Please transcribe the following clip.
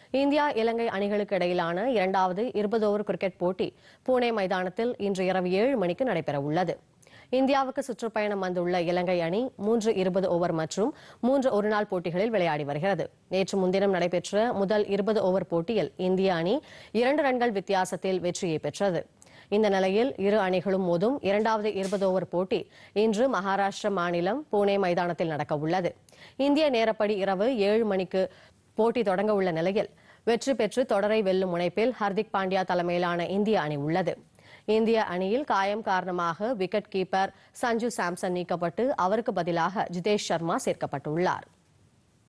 India இலங்கை அணிகளுக்கு இடையிலான இரண்டாவது இருபது ஓவர் கிரிக்கெட் போட்டி புனே மைதானத்தில் இன்று இரவு ஏழு மணிக்கு நடைபெறவுள்ளது இந்தியாவுக்கு சுற்றுப்பயணம் வந்துள்ள இலங்கை அணி மூன்று இருபது ஓவர் மற்றும் மூன்று ஒருநாள் போட்டிகளில் விளையாடி வருகிறது நேற்று முன்தினம் நடைபெற்ற முதல் இருபது ஓவர் போட்டியில் இந்திய அணி இரண்டு ரன்கள் வித்தியாசத்தில் வெற்றியை பெற்றது இந்த நிலையில் இரு அணிகளும் மோதும் இரண்டாவது இருபது ஓவர் போட்டி இன்று மகாராஷ்டிர மாநிலம் புனே மைதானத்தில் நடக்க உள்ளது இந்திய நேரப்படி இரவு ஏழு மணிக்கு போட்டி தொடங்க உள்ள நிலையில் வெற்றி பெற்று தொடரை வெல்லும் முனைப்பில் ஹர்திக் பாண்டியா தலைமையிலான இந்திய அணி உள்ளது இந்திய அணியில் காயம் காரணமாக விக்கெட் கீப்பர் சஞ்சு சாம்சன் நீக்கப்பட்டு அவருக்கு பதிலாக ஜிதேஷ் சர்மா சேர்க்கப்பட்டுள்ளார்